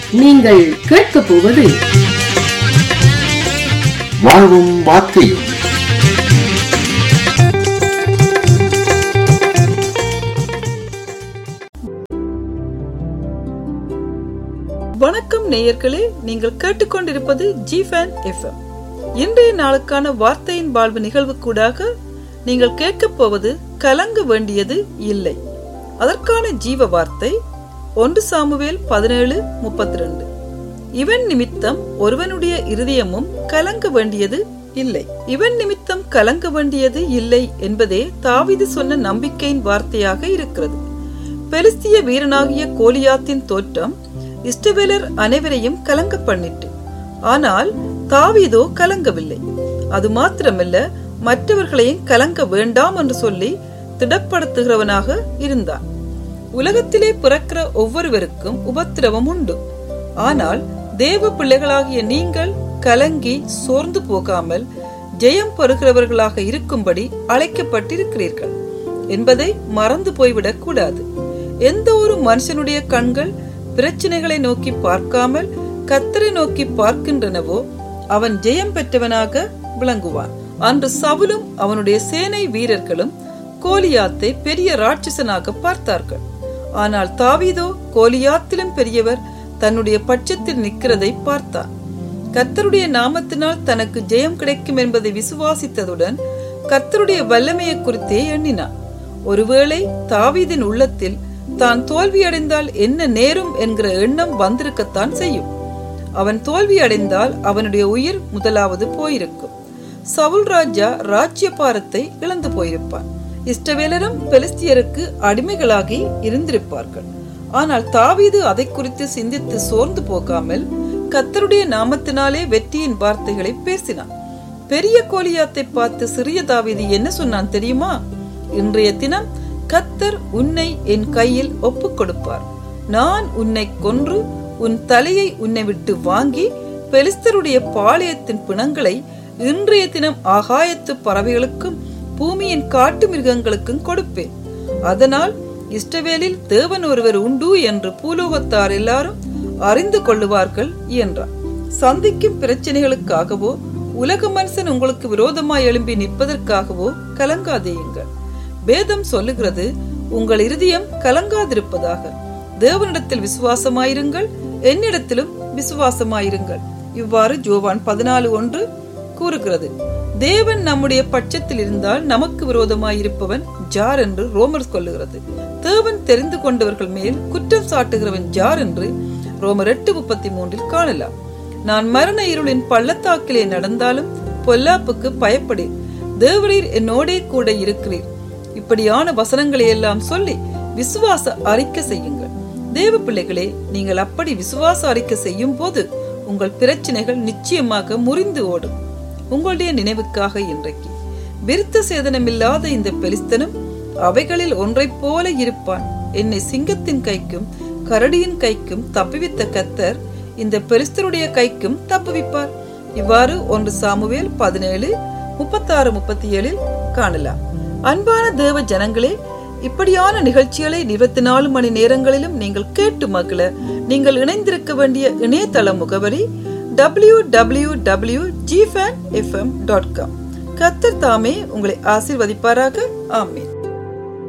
நீங்கள் கேட்கப் போவது வாழ்வும் வார்த்தையும் வணக்கம் நேயர்களே நீங்கள் கேட்டுக்கொண்டிருப்பது ஜிஃபேன் எஃப்எம் இன்றைய நாளுக்கான வார்த்தையின் வாழ்வு நிகழ்வுக்கூடாக நீங்கள் கேட்கப் போவது கலங்க வேண்டியது இல்லை அதற்கான ஜீவ வார்த்தை ஒன்று சாமுவேல் பதினேழு முப்பத்தி ரெண்டு இவன் நிமித்தம் ஒருவனுடைய இருதயமும் கலங்க வேண்டியது இல்லை இவன் நிமித்தம் கலங்க வேண்டியது இல்லை என்பதே தாவிது சொன்ன நம்பிக்கையின் வார்த்தையாக இருக்கிறது பெலிஸ்திய வீரனாகிய கோலியாத்தின் தோற்றம் இஷ்டவேலர் அனைவரையும் கலங்க பண்ணிட்டு ஆனால் தாவீதோ கலங்கவில்லை அது மாத்திரமல்ல மற்றவர்களையும் கலங்க வேண்டாம் என்று சொல்லி திடப்படுத்துகிறவனாக இருந்தான் உலகத்திலே பிறக்கிற ஒவ்வொருவருக்கும் உபத்திரவம் உண்டு ஆனால் தேவ பிள்ளைகளாகிய நீங்கள் கலங்கி சோர்ந்து போகாமல் ஜெயம் பெறுகிறவர்களாக இருக்கும்படி அழைக்கப்பட்டிருக்கிறீர்கள் என்பதை மறந்து போய்விடக் கூடாது எந்த ஒரு மனுஷனுடைய கண்கள் பிரச்சனைகளை நோக்கி பார்க்காமல் கத்தரை நோக்கி பார்க்கின்றனவோ அவன் ஜெயம் பெற்றவனாக விளங்குவான் அன்று சவுலும் அவனுடைய சேனை வீரர்களும் கோலியாத்தை பெரிய ராட்சசனாக பார்த்தார்கள் ஆனால் தாவீதோ கோலியாத்திலும் பெரியவர் தன்னுடைய பட்சத்தில் நிற்கிறதை பார்த்தான் கர்த்தருடைய நாமத்தினால் தனக்கு ஜெயம் கிடைக்கும் என்பதை விசுவாசித்ததுடன் கர்த்தருடைய வல்லமையை குறித்தே எண்ணினான் ஒருவேளை தாவீதின் உள்ளத்தில் தான் தோல்வியடைந்தால் என்ன நேரும் என்கிற எண்ணம் வந்திருக்கத்தான் செய்யும் அவன் தோல்வியடைந்தால் அவனுடைய உயிர் முதலாவது போயிருக்கும் சவுல் ராஜா ராஜ்ய பாரத்தை இழந்து போயிருப்பான் இஷ்டவேலரும் பெலிஸ்தியருக்கு அடிமைகளாகி இருந்திருப்பார்கள் ஆனால் தாவீது அதை குறித்து சிந்தித்து சோர்ந்து போகாமல் கத்தருடைய நாமத்தினாலே வெற்றியின் வார்த்தைகளை பேசினான் பெரிய கோலியாத்தை பார்த்து சிறிய தாவீது என்ன சொன்னான் தெரியுமா இன்றைய தினம் கத்தர் உன்னை என் கையில் ஒப்புக் கொடுப்பார் நான் உன்னை கொன்று உன் தலையை உன்னை விட்டு வாங்கி பெலிஸ்தருடைய பாளையத்தின் பிணங்களை இன்றைய தினம் ஆகாயத்து பறவைகளுக்கும் பூமியின் காட்டு மிருகங்களுக்கும் கொடுப்பேன் அதனால் இஷ்டவேலில் தேவன் ஒருவர் உண்டு என்று பூலோகத்தார் எல்லாரும் அறிந்து கொள்ளுவார்கள் என்றார் சந்திக்கும் பிரச்சனைகளுக்காகவோ உலக மனுஷன் உங்களுக்கு விரோதமாய் எழும்பி நிற்பதற்காகவோ கலங்காதேயுங்கள் வேதம் சொல்லுகிறது உங்கள் இருதயம் கலங்காதிருப்பதாக தேவனிடத்தில் விசுவாசமாயிருங்கள் என்னிடத்திலும் விசுவாசமாயிருங்கள் இவ்வாறு ஜோவான் பதினாலு ஒன்று கூறுகிறது தேவன் நம்முடைய பட்சத்தில் இருந்தால் நமக்கு விரோதமாயிருப்பவன் ஜார் என்று ரோமர் கொள்ளுகிறது தேவன் தெரிந்து கொண்டவர்கள் மேல் குற்றம் சாட்டுகிறவன் ஜார் என்று ரோமர் எட்டு முப்பத்தி மூன்றில் காணலாம் நான் மரண இருளின் பள்ளத்தாக்கிலே நடந்தாலும் பொல்லாப்புக்கு பயப்படேன் தேவரீர் என்னோடே கூட இருக்கிறீர் இப்படியான வசனங்களை எல்லாம் சொல்லி விசுவாச அறிக்கை செய்யுங்கள் தேவ பிள்ளைகளே நீங்கள் அப்படி விசுவாச அறிக்கை செய்யும் போது உங்கள் பிரச்சனைகள் நிச்சயமாக முறிந்து ஓடும் உங்களுடைய நினைவுக்காக இன்றைக்கு விருத்த சேதனமில்லாத இந்த பெலிஸ்தனும் அவைகளில் ஒன்றைப் போல இருப்பான் என்னை சிங்கத்தின் கைக்கும் கரடியின் கைக்கும் தப்புவித்த கத்தர் இந்த பெலிஸ்தருடைய கைக்கும் தப்புவிப்பார் இவ்வாறு ஒன்று சாமுவேல் பதினேழு முப்பத்தாறு முப்பத்தி ஏழில் காணலாம் அன்பான தேவ ஜனங்களே இப்படியான நிகழ்ச்சிகளை இருபத்தி நாலு மணி நேரங்களிலும் நீங்கள் கேட்டு மகிழ நீங்கள் இணைந்திருக்க வேண்டிய இணையதள முகவரி டபிள்யூ டபிள்யூ டபிள்யூ ஜிஃபேன் எஃப்எம் டாட் காம் கத்தர் தாமே உங்களை ஆசிர்வதிப்பாராக ஆமீன்